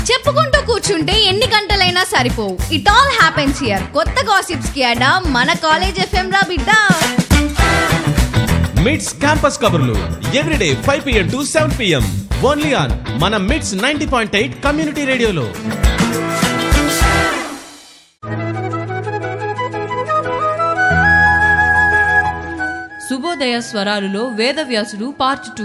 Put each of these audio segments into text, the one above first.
చెప్పుకుంటూ కూర్చుంటే ఎన్ని గంటలైనా సరిపోవు ఇట్ ఆల్ హ్యాపెన్స్ హియర్ కొత్త గాసిప్స్ కి అడా మన కాలేజ్ ఎఫ్ఎం రా బిడ్డ మిడ్స్ క్యాంపస్ కబుర్లు everyday five PM to seven PM only on మన Mids ninety point eight community రేడియోలో శుభోదయ స్వరాలులో వేదవ్యాసుడు పార్ట్ టూ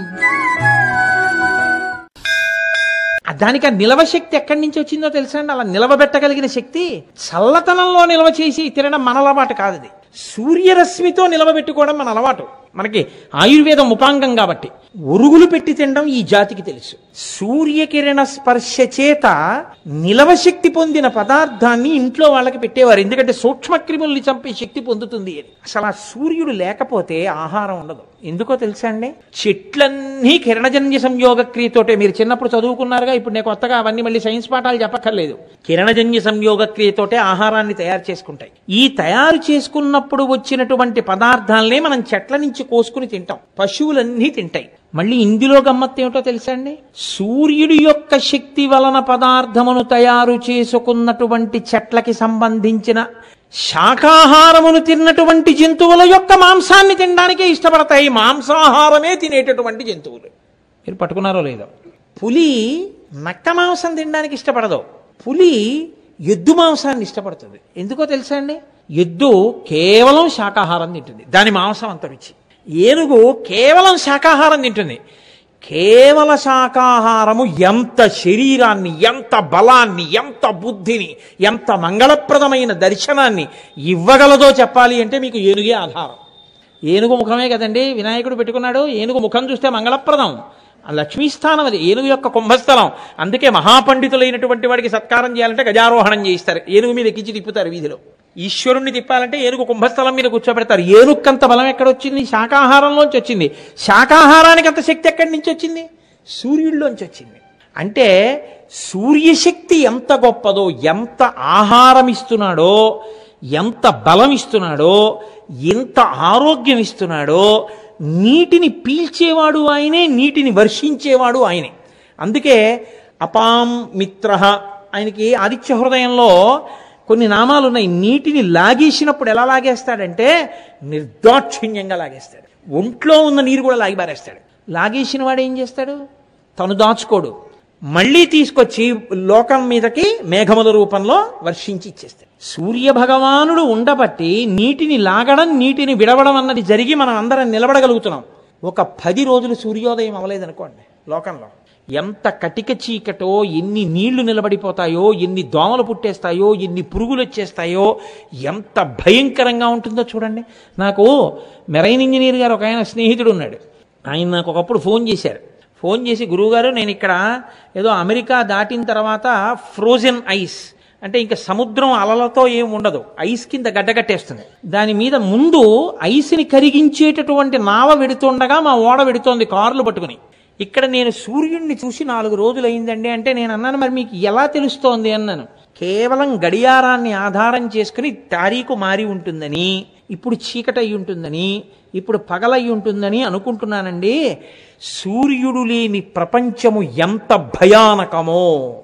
ఆ దానికి ఆ నిలవ శక్తి ఎక్కడి నుంచి వచ్చిందో తెలుసా అండి అలా నిలవబెట్టగలిగిన శక్తి చల్లతనంలో నిల్వ చేసి తినడం మన అలవాటు కాదు అది సూర్యరశ్మితో నిలవబెట్టుకోవడం మన అలవాటు మనకి ఆయుర్వేదం ఉపాంగం కాబట్టి ఉరుగులు పెట్టి తినడం ఈ జాతికి తెలుసు సూర్యకిరణ స్పర్శ చేత నిలవ శక్తి పొందిన పదార్థాన్ని ఇంట్లో వాళ్ళకి పెట్టేవారు ఎందుకంటే సూక్ష్మక్రిముల్ని చంపే శక్తి పొందుతుంది అని అసలు ఆ సూర్యుడు లేకపోతే ఆహారం ఉండదు ఎందుకో తెలుసా అండి చెట్లన్నీ కిరణజన్య సంయోగ క్రియతోటే మీరు చిన్నప్పుడు చదువుకున్నారుగా ఇప్పుడు నేను కొత్తగా అవన్నీ మళ్ళీ సైన్స్ పాఠాలు చెప్పక్కర్లేదు కిరణజన్య సంయోగ క్రియతోటే ఆహారాన్ని తయారు చేసుకుంటాయి ఈ తయారు చేసుకున్నప్పుడు వచ్చినటువంటి పదార్థాలనే మనం చెట్ల నుంచి కోసుకుని తింటాం పశువులన్నీ తింటాయి మళ్ళీ ఇందులో గమ్మత్తు ఏమిటో తెలుసా అండి సూర్యుడి యొక్క శక్తి వలన పదార్థమును తయారు చేసుకున్నటువంటి చెట్లకి సంబంధించిన శాకాహారమును తిన్నటువంటి జంతువుల యొక్క మాంసాన్ని తినడానికే ఇష్టపడతాయి మాంసాహారమే తినేటటువంటి జంతువులు మీరు పట్టుకున్నారో లేదో పులి నక్క మాంసం తినడానికి ఇష్టపడదు పులి ఎద్దు మాంసాన్ని ఇష్టపడుతుంది ఎందుకో తెలుసా అండి ఎద్దు కేవలం శాకాహారం తింటుంది దాని మాంసం అంత రుచి ఏనుగు కేవలం శాకాహారం తింటుంది కేవల శాకాహారము ఎంత శరీరాన్ని ఎంత బలాన్ని ఎంత బుద్ధిని ఎంత మంగళప్రదమైన దర్శనాన్ని ఇవ్వగలదో చెప్పాలి అంటే మీకు ఏనుగే ఆధారం ఏనుగు ముఖమే కదండి వినాయకుడు పెట్టుకున్నాడు ఏనుగు ముఖం చూస్తే మంగళప్రదం ఆ లక్ష్మీస్థానం అది ఏనుగు యొక్క కుంభస్థలం అందుకే మహాపండితులైనటువంటి వాడికి సత్కారం చేయాలంటే గజారోహణం చేయిస్తారు ఏనుగు మీద ఎక్కించి తిప్పుతారు వీధిలో ఈశ్వరుణ్ణి తిప్పాలంటే ఏనుగు కుంభస్థలం మీద కూర్చోబెడతారు ఏనుక్కంత బలం ఎక్కడొచ్చింది శాకాహారంలోంచి వచ్చింది శాకాహారానికి అంత శక్తి ఎక్కడి నుంచి వచ్చింది సూర్యుడిలోంచి వచ్చింది అంటే సూర్యశక్తి ఎంత గొప్పదో ఎంత ఆహారం ఇస్తున్నాడో ఎంత బలం ఇస్తున్నాడో ఎంత ఆరోగ్యం ఇస్తున్నాడో నీటిని పీల్చేవాడు ఆయనే నీటిని వర్షించేవాడు ఆయనే అందుకే అపాం మిత్ర ఆయనకి ఆదిత్య హృదయంలో కొన్ని నామాలు ఉన్నాయి నీటిని లాగేసినప్పుడు ఎలా లాగేస్తాడంటే నిర్దాక్షిణ్యంగా లాగేస్తాడు ఒంట్లో ఉన్న నీరు కూడా లాగి పారేస్తాడు లాగేసిన వాడు ఏం చేస్తాడు తను దాచుకోడు మళ్ళీ తీసుకొచ్చి లోకం మీదకి మేఘముల రూపంలో వర్షించి ఇచ్చేస్తాడు సూర్య భగవానుడు ఉండబట్టి నీటిని లాగడం నీటిని విడవడం అన్నది జరిగి మనం అందరం నిలబడగలుగుతున్నాం ఒక పది రోజులు సూర్యోదయం అవ్వలేదనుకోండి లోకంలో ఎంత కటిక చీకటో ఎన్ని నీళ్లు నిలబడిపోతాయో ఎన్ని దోమలు పుట్టేస్తాయో ఎన్ని పురుగులు వచ్చేస్తాయో ఎంత భయంకరంగా ఉంటుందో చూడండి నాకు మెరైన్ ఇంజనీర్ గారు ఒక ఆయన స్నేహితుడు ఉన్నాడు ఆయన నాకు ఒకప్పుడు ఫోన్ చేశారు ఫోన్ చేసి గురువుగారు నేను ఇక్కడ ఏదో అమెరికా దాటిన తర్వాత ఫ్రోజన్ ఐస్ అంటే ఇంకా సముద్రం అలలతో ఏం ఉండదు ఐస్ కింద గడ్డగట్టేస్తుంది దాని మీద ముందు ఐస్ని కరిగించేటటువంటి నావ వెడుతుండగా మా ఓడ వెడుతోంది కార్లు పట్టుకుని ఇక్కడ నేను సూర్యుడిని చూసి నాలుగు రోజులు అయిందండి అంటే నేను అన్నాను మరి మీకు ఎలా తెలుస్తోంది అన్నాను కేవలం గడియారాన్ని ఆధారం చేసుకుని తారీఖు మారి ఉంటుందని ఇప్పుడు చీకటి అయి ఉంటుందని ఇప్పుడు పగలయ్యి ఉంటుందని అనుకుంటున్నానండి సూర్యుడు లేని ప్రపంచము ఎంత భయానకమో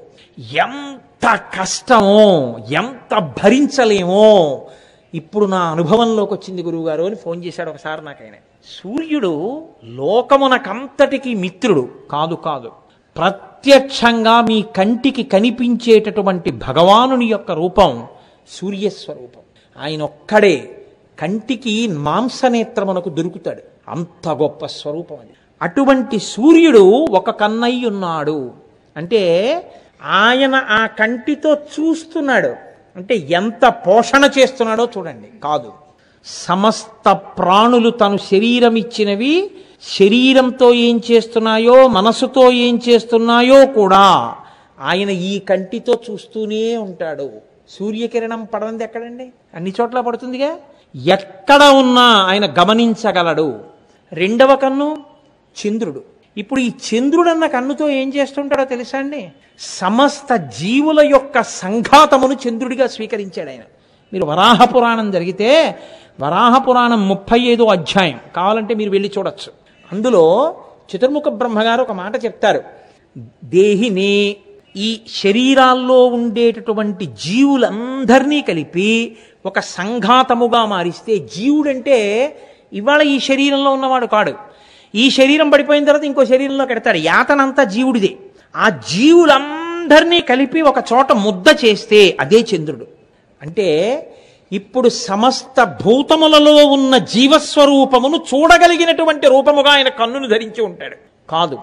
ఎంత కష్టమో ఎంత భరించలేమో ఇప్పుడు నా అనుభవంలోకి వచ్చింది గురువుగారు అని ఫోన్ చేశాడు ఒకసారి నాకు ఆయన సూర్యుడు లోకమునకంతటికి మిత్రుడు కాదు కాదు ప్రత్యక్షంగా మీ కంటికి కనిపించేటటువంటి భగవానుని యొక్క రూపం సూర్యస్వరూపం ఆయన ఒక్కడే కంటికి మాంసనేత్రమునకు దొరుకుతాడు అంత గొప్ప స్వరూపం అది అటువంటి సూర్యుడు ఒక కన్నయ్య ఉన్నాడు అంటే ఆయన ఆ కంటితో చూస్తున్నాడు అంటే ఎంత పోషణ చేస్తున్నాడో చూడండి కాదు సమస్త ప్రాణులు తను శరీరం ఇచ్చినవి శరీరంతో ఏం చేస్తున్నాయో మనసుతో ఏం చేస్తున్నాయో కూడా ఆయన ఈ కంటితో చూస్తూనే ఉంటాడు సూర్యకిరణం పడనిది ఎక్కడండి అన్ని చోట్ల పడుతుందిగా ఎక్కడ ఉన్నా ఆయన గమనించగలడు రెండవ కన్ను చంద్రుడు ఇప్పుడు ఈ చంద్రుడన్న కన్నుతో ఏం చేస్తుంటాడో తెలుసా అండి సమస్త జీవుల యొక్క సంఘాతమును చంద్రుడిగా స్వీకరించాడు ఆయన మీరు వరాహ పురాణం జరిగితే వరాహ పురాణం ముప్పై ఐదో అధ్యాయం కావాలంటే మీరు వెళ్ళి చూడొచ్చు అందులో చతుర్ముఖ బ్రహ్మగారు ఒక మాట చెప్తారు దేహిని ఈ శరీరాల్లో ఉండేటటువంటి జీవులందరినీ కలిపి ఒక సంఘాతముగా మారిస్తే జీవుడంటే ఇవాళ ఈ శరీరంలో ఉన్నవాడు కాడు ఈ శరీరం పడిపోయిన తర్వాత ఇంకో శరీరంలో కడతాడు యాతనంతా జీవుడిదే ఆ జీవులందరినీ కలిపి ఒక చోట ముద్ద చేస్తే అదే చంద్రుడు అంటే ఇప్పుడు సమస్త భూతములలో ఉన్న జీవస్వరూపమును చూడగలిగినటువంటి రూపముగా ఆయన కన్నును ధరించి ఉంటాడు కాదు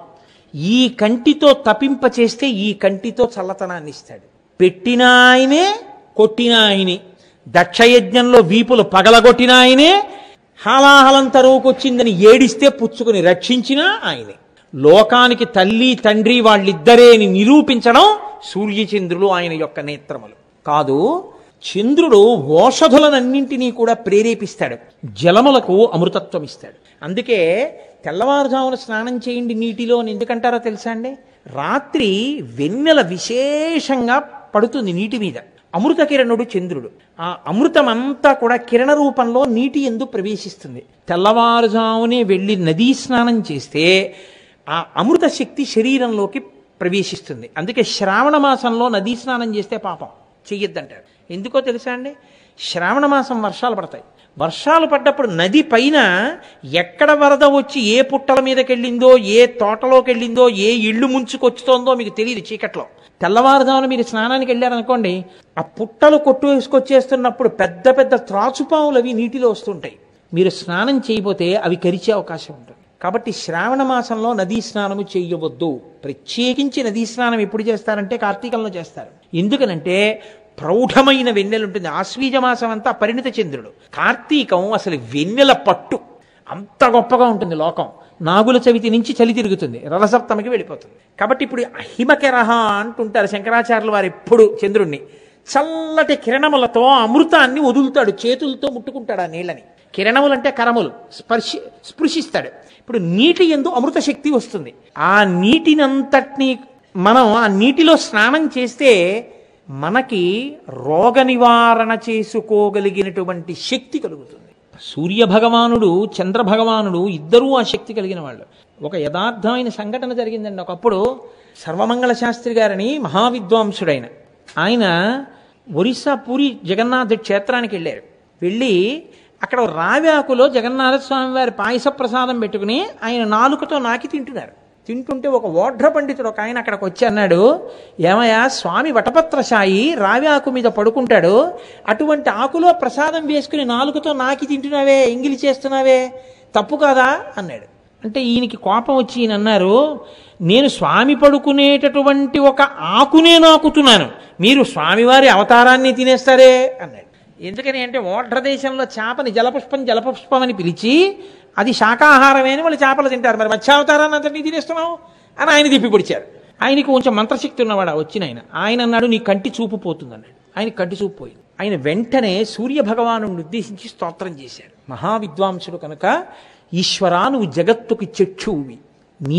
ఈ కంటితో తపింప చేస్తే ఈ కంటితో చల్లతనాన్ని ఇస్తాడు పెట్టిన ఆయనే కొట్టిన ఆయనే దక్షయజ్ఞంలో వీపులు పగలగొట్టిన ఆయనే హాలాహలం తరువుకొచ్చిందని ఏడిస్తే పుచ్చుకుని రక్షించినా ఆయనే లోకానికి తల్లి తండ్రి వాళ్ళిద్దరే అని నిరూపించడం సూర్యచంద్రులు ఆయన యొక్క నేత్రములు కాదు చంద్రుడు ఓషధులనన్నింటినీ కూడా ప్రేరేపిస్తాడు జలములకు అమృతత్వం ఇస్తాడు అందుకే తెల్లవారుజామున స్నానం చేయండి నీటిలో అని ఎందుకంటారో తెలుసా అండి రాత్రి వెన్నెల విశేషంగా పడుతుంది నీటి మీద అమృత కిరణుడు చంద్రుడు ఆ అమృతం అంతా కూడా కిరణ రూపంలో నీటి ఎందు ప్రవేశిస్తుంది తెల్లవారుజామునే వెళ్ళి నదీ స్నానం చేస్తే ఆ అమృత శక్తి శరీరంలోకి ప్రవేశిస్తుంది అందుకే శ్రావణ మాసంలో నదీ స్నానం చేస్తే పాపం చెయ్యొద్దంటారు ఎందుకో తెలుసా అండి శ్రావణ మాసం వర్షాలు పడతాయి వర్షాలు పడ్డప్పుడు నది పైన ఎక్కడ వరద వచ్చి ఏ పుట్టల మీదకి వెళ్ళిందో ఏ తోటలోకి వెళ్ళిందో ఏ ఇళ్ళు ముంచుకొచ్చుతోందో మీకు తెలియదు చీకట్లో తెల్లవారుజామున మీరు స్నానానికి వెళ్ళారనుకోండి ఆ పుట్టలు కొట్టు వేసుకొచ్చేస్తున్నప్పుడు పెద్ద పెద్ద త్రాచుపాములు అవి నీటిలో వస్తుంటాయి మీరు స్నానం చేయబోతే అవి కరిచే అవకాశం ఉంటుంది కాబట్టి శ్రావణ మాసంలో నదీ స్నానము చేయవద్దు ప్రత్యేకించి నదీ స్నానం ఎప్పుడు చేస్తారంటే కార్తీకంలో చేస్తారు ఎందుకనంటే ప్రౌఢమైన వెన్నెల ఉంటుంది ఆశ్వీజ మాసం అంతా పరిణిత చంద్రుడు కార్తీకం అసలు వెన్నెల పట్టు అంత గొప్పగా ఉంటుంది లోకం నాగుల చవితి నుంచి చలి తిరుగుతుంది రథసప్తమికి వెళ్ళిపోతుంది కాబట్టి ఇప్పుడు హిమకెరహ అంటుంటారు శంకరాచార్యుల వారు ఎప్పుడు చంద్రుణ్ణి చల్లటి కిరణములతో అమృతాన్ని వదులుతాడు చేతులతో ముట్టుకుంటాడు ఆ నీళ్ళని కిరణములు అంటే కరములు స్పర్శి స్పృశిస్తాడు ఇప్పుడు నీటి ఎందు అమృత శక్తి వస్తుంది ఆ నీటినంతటిని మనం ఆ నీటిలో స్నానం చేస్తే మనకి రోగ నివారణ చేసుకోగలిగినటువంటి శక్తి కలుగుతుంది సూర్య భగవానుడు చంద్ర భగవానుడు ఇద్దరూ ఆ శక్తి కలిగిన వాళ్ళు ఒక యథార్థమైన సంఘటన జరిగిందండి ఒకప్పుడు సర్వమంగళ శాస్త్రి గారని మహావిద్వాంసుడైన ఆయన ఒరిస్సా పూరి జగన్నాథ క్షేత్రానికి వెళ్ళారు వెళ్ళి అక్కడ రావ్యాకులో జగన్నాథ స్వామి వారి పాయస ప్రసాదం పెట్టుకుని ఆయన నాలుకతో నాకి తింటున్నారు తింటుంటే ఒక ఓఢ్ర పండితుడు ఒక ఆయన అక్కడికి వచ్చి అన్నాడు ఏమయ్యా స్వామి వటపత్రశాయి రావ్యాకు మీద పడుకుంటాడు అటువంటి ఆకులో ప్రసాదం వేసుకుని నాలుకతో నాకి తింటున్నావే ఎంగిలి చేస్తున్నావే తప్పు కాదా అన్నాడు అంటే ఈయనకి కోపం వచ్చి ఈయన అన్నారు నేను స్వామి పడుకునేటటువంటి ఒక ఆకునే నాకుతున్నాను మీరు స్వామివారి అవతారాన్ని తినేస్తారే అన్నాడు ఎందుకని అంటే ఓఢ్ర దేశంలో చేపని జలపుష్పం జలపుష్పం అని పిలిచి అది శాకాహారమే అని వాళ్ళు చేపలు తింటారు మరి మత్స్యావతారాన్ని అంతటినీ తినేస్తున్నావు అని ఆయన తిప్పి పొడిచారు ఆయనకి కొంచెం మంత్రశక్తి ఉన్నవాడు ఆ వచ్చిన ఆయన ఆయన అన్నాడు నీ కంటి చూపు పోతుంది అన్నాడు ఆయన కంటి చూపు పోయింది ఆయన వెంటనే సూర్య భగవాను ఉద్దేశించి స్తోత్రం చేశాడు మహావిద్వాంసుడు కనుక ఈశ్వరా నువ్వు జగత్తుకి చెక్షువి